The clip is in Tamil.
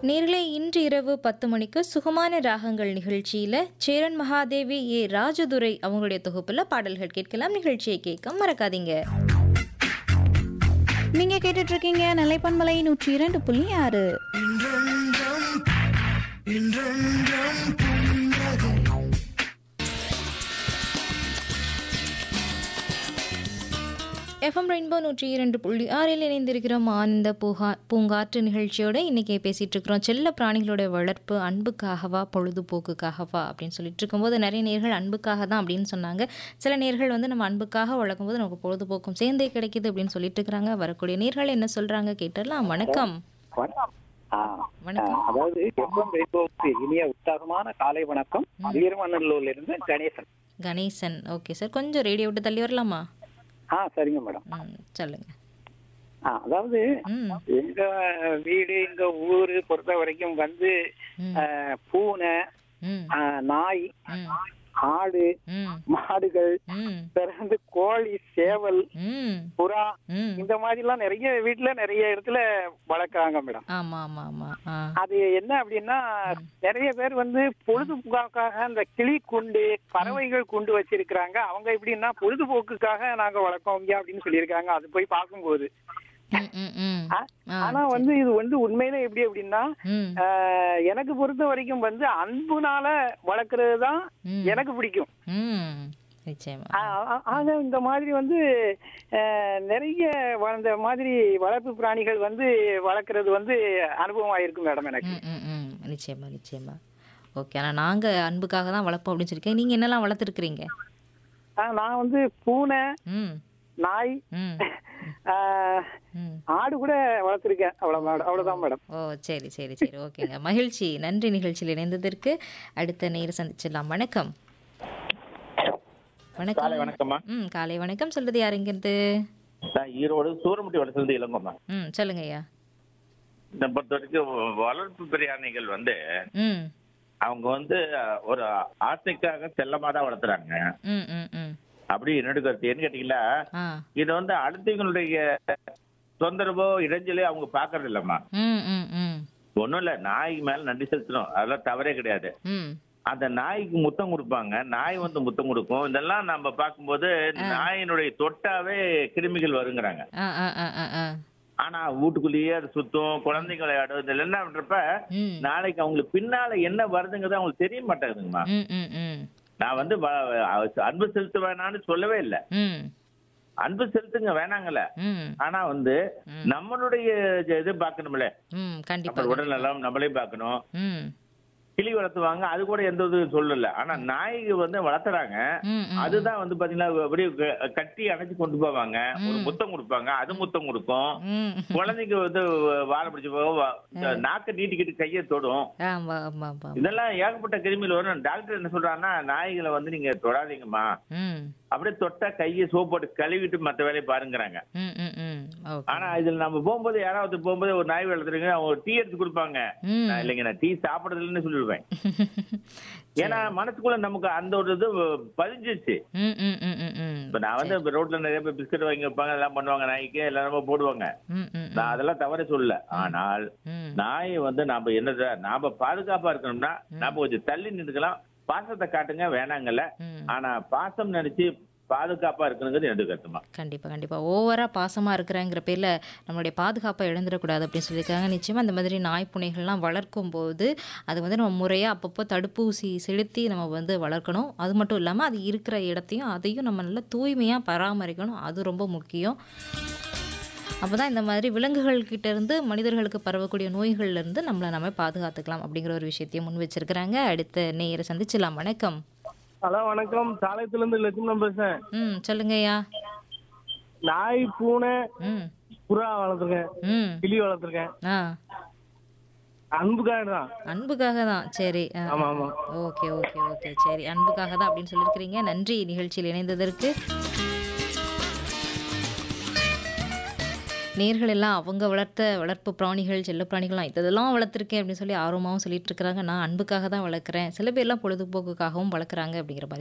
நேர்களே இன்று இரவு பத்து மணிக்கு சுகமான ராகங்கள் நிகழ்ச்சியில் சேரன் மகாதேவி ஏ ராஜதுரை அவங்களுடைய தொகுப்பில் பாடல்கள் கேட்கலாம் நிகழ்ச்சியை கேட்க மறக்காதீங்க நீங்க கேட்டுட்டு இருக்கீங்க நிலைப்பன்மலை நூற்றி இரண்டு புள்ளி ஆறு எஃப்எம் ரெயின்போ நூற்றி இரண்டு புள்ளி ஆறில் இணைந்திருக்கிறோம் ஆனந்த பூகா பூங்காற்று நிகழ்ச்சியோட இன்னைக்கு பேசிட்டு இருக்கிறோம் செல்ல பிராணிகளோட வளர்ப்பு அன்புக்காகவா பொழுதுபோக்குக்காகவா அப்படின்னு சொல்லிட்டு இருக்கும்போது நிறைய நேர்கள் அன்புக்காக தான் அப்படின்னு சொன்னாங்க சில நேர்கள் வந்து நம்ம அன்புக்காக வளர்க்கும்போது நமக்கு பொழுதுபோக்கும் சேர்ந்தே கிடைக்குது அப்படின்னு சொல்லிட்டு இருக்கிறாங்க வரக்கூடிய நேர்கள் என்ன சொல்றாங்க கேட்டுடலாம் வணக்கம் வணக்கம். ஆ, வணக்கம். ஆ, அதாவது எஃப்எம் ரெயின்போவுக்கு இனிய உற்சாகமான காலை வணக்கம் வீரமண்ணூர்ல இருந்து கணேசன் கணேசன் ஓகே சார் கொஞ்சம் ரேடியோ விட்டு தள்ளி வரலாமா ஆ சரிங்க மேடம் ம் சொல்லுங்க ஆ, அதாவது ம் எங்க வீடு எங்க ஊரு பொறுத்த வரைக்கும் வந்து ம் ஆ, பூனை ம் ஆ, நாய் ம் ஆடு ம் மாடுகள் ம் பிறந்து கோழி சேவல் ம் புறா ம் இந்த மாதிரி எல்லாம் நிறைய வீட்டுல நிறைய இடத்துல வளர்க்குறாங்க மேடம் ஆமா ஆமா ஆமா ஆ அது என்ன அப்படின்னா நிறைய பேர் வந்து பொழுதுபோக்காக அந்த கிளி குண்டு பறவைகள் குண்டு வச்சிருக்கிறாங்க அவங்க எப்படின்னா பொழுதுபோக்குக்காக நாங்க வளர்க்கோம் ஐயா அப்படின்னு சொல்லியிருக்காங்க அது போய் பார்க்கும்போது ம், ம், ம். ஆ, ஆ, ஆனா வந்து இது வந்து உண்மையில எப்படி அப்படின்னா ம், ஆஹ், எனக்கு பொறுத்த வரைக்கும் வந்து அன்புனால வளர்க்கறது தான் ம். எனக்கு பிடிக்கும் ம். நிச்சயமா ஆ- ஆ- ஆக இந்த மாதிரி வந்து ஆஹ், நிறைய வளர்ந்த மாதிரி வளர்ப்பு பிராணிகள் வந்து வளர்க்கறது வந்து அனுபவம் ஆயிருக்கு மேடம் எனக்கு ம், ம், ம். நிச்சயமா நிச்சயமா ஓகே ஆனால் நாங்கள் அன்புக்காக தான் வளர்ப்போம் அப்படின்னு சொல்லியிருக்கேன் நீங்கள் என்னெல்லாம் வளர்த்துருக்குறீங்க ஆ, நான் வந்து பூனை ம் நாய் ம் ஆஹ், ம் ஆடு கூட வளர்த்துருக்கேன் அவ்வளவு மேடம் அவ்வளவுதான் மேடம் ஓ சரி சரி சரி ஓகேங்க மகிழ்ச்சி நன்றி நிகழ்ச்சியில் இணைந்ததற்கு அடுத்த நேரம் சந்திச்சிடலாம் வணக்கம் காலை வணக்கம் வணக்கம்மா ம் காலை வணக்கம் சொல்றது யாருங்கிறது நான் ஈரோடு சூரமுட்டி வளர்ச்சிலிருந்து இளங்கம்மா ம் சொல்லுங்க ஐயா இதை பொறுத்த வரைக்கும் வளர்ப்பு பிரியாணிகள் வந்து ம் அவங்க வந்து ஒரு ஆசைக்காக செல்லமா தான் வளர்த்துறாங்க ம் ம் ம் அப்படி என்னோட கருத்து என்ன கேட்டீங்களா ஆ இது வந்து அடுத்தவங்களுடைய தொந்தரவோ இடைஞ்சலே அவங்க பாக்குறது இல்லம்மா ம் ம் ம் ஒண்ணும் இல்ல நாய்க்கு மேல நன்றி செலுத்தணும் அதெல்லாம் தவறே கிடையாது ம் அந்த நாய்க்கு முத்தம் கொடுப்பாங்க நாய் வந்து முத்தம் கொடுக்கும் இதெல்லாம் நம்ம பார்க்கும்போது நாயினுடைய தொட்டாவே கிருமிகள் வருங்கிறாங்க ஆ ஆ ஆ ஆ ஆ ஆனா வீட்டுக்குள்ளேயே அது சுத்தம் குழந்தைங்க விளையாடும் இதுல என்ன பண்றப்ப ம் நாளைக்கு அவங்களுக்கு பின்னால என்ன வருதுங்கிறது அவங்களுக்கு தெரிய மாட்டேங்குதுங்கம்மா ம் ம் ம் நான் வந்து வ- அன்பு செலுத்த வேணாம்னு சொல்லவே இல்லை ம் அன்பு செலுத்துங்க வேணாங்கல்ல ம் ஆனா வந்து நம்மளுடைய இது இது பார்க்கணும்ல ம் கண்டிப்பா நம்ம உடல் நலம் நம்மளே பார்க்கணும் ம் கிளி வளர்த்துவாங்க அது கூட எந்த இது சொல்லல ஆனா நாய் வந்து வளர்த்துறாங்க ம் ம் அதுதான் வந்து பாத்தீங்கன்னா அப்படியே க- கட்டி அணைச்சு கொண்டு போவாங்க ஒரு முத்தம் கொடுப்பாங்க அது முத்தம் கொடுக்கும் ம் குழந்தைக்கு வந்து வாழை பிடிச்சு போக வா- இந்த நாக்கை நீட்டிக்கிட்டு கையை தொடும் ஆமா ஆமா ஆமா இதெல்லாம் ஏகப்பட்ட கிருமிகள் வரும் டாக்டர் என்ன சொல்றாங்கன்னா நாய்களை வந்து நீங்க தொடாதீங்கம்மா ம் அப்படியே தொட்டா கையை சோப் போட்டு கழுவிட்டு மத்த வேலையை பாருங்கிறாங்க ம் ம் ம் ஓகே ஆனா இதுல நம்ம போகும்போது யாராவது போகும்போது ஒரு நாய் வளர்த்துறீங்க அவங்க ஒரு டீ எடுத்து கொடுப்பாங்க ம் நான் இல்லைங்க நான் டீ சாப்பிடுறது இல்லைன்னு சொல்லிடுவேன் ஏன்னா மனசுக்குள்ள நமக்கு அந்த ஒரு இது பதிஞ்சிச்சு ம் ம் ம் ம் ம் இப்ப நான் வந்து இப்ப ரோட்ல நிறைய பேர் பிஸ்கட் வாங்கி வைப்பாங்க எல்லாம் பண்ணுவாங்க நாய்க்கு எல்லாரும் போடுவாங்க ம் ம் நான் அதெல்லாம் தவறு சொல்லல ஆனால் ம் நாய் வந்து நாம என்னது நாம பாதுகாப்பா இருக்கணும்னா நாம கொஞ்சம் தள்ளி நின்றுக்கலாம் பாசத்தை காட்டுங்க வேணாங்கல்ல ம் ஆனா பாசம் நினைச்சு பாதுகாப்பா இருக்கணுங்கிறது எனக்கு கருத்துமா கண்டிப்பாக கண்டிப்பாக ஓவராக பாசமாக இருக்கிறேங்கிற பேரில் நம்மளுடைய பாதுகாப்பை இழந்துடக்கூடாது அப்படின்னு சொல்லியிருக்காங்க நிச்சயமாக அந்த மாதிரி நாய்ப்புனைகள்லாம் வளர்க்கும் போது அது வந்து நம்ம முறையாக அப்பப்போ தடுப்பூசி செலுத்தி நம்ம வந்து வளர்க்கணும் அது மட்டும் இல்லாமல் அது இருக்கிற இடத்தையும் அதையும் நம்ம நல்லா தூய்மையாக பராமரிக்கணும் அது ரொம்ப முக்கியம் அப்போ தான் இந்த மாதிரி விலங்குகள் கிட்ட இருந்து மனிதர்களுக்கு பரவக்கூடிய நோய்கள்ல இருந்து நம்மளை நம்ம பாதுகாத்துக்கலாம் அப்படிங்கிற ஒரு விஷயத்தையும் முன் வச்சிருக்கிறாங்க அடுத்த நேயரை சந்திச்சிடலாம் வணக்கம் ஹலோ வணக்கம் சாலையத்துல லட்சுமணன் பேசுறேன் ம் சொல்லுங்கய்யா நாய் பூனை ம் புறா வளர்த்துருக்கேன் ம் கிளி வளர்த்துருக்கேன் ஆ அன்புக்காக தான் அன்புக்காக தான் சரி ஆ. ஆமா ஆமா ஓகே ஓகே ஓகே சரி அன்புக்காக தான் அப்படின்னு சொல்லியிருக்கிறீங்க நன்றி நிகழ்ச்சியில் இணைந்ததற்கு நேர்கள் எல்லாம் அவங்க வளர்த்த வளர்ப்பு பிராணிகள் செல்ல பிராணிகள்லாம் இதெல்லாம் வளர்த்துருக்கேன் அப்படின்னு சொல்லி ஆர்வமாகவும் சொல்லிட்டு இருக்கிறாங்க நான் அன்புக்காக தான் வளர்க்குறேன் சில பேர்லாம் பொழுதுபோக்குக்காகவும் வளர்க்குறாங்க அப்படிங்கிற மாதிரி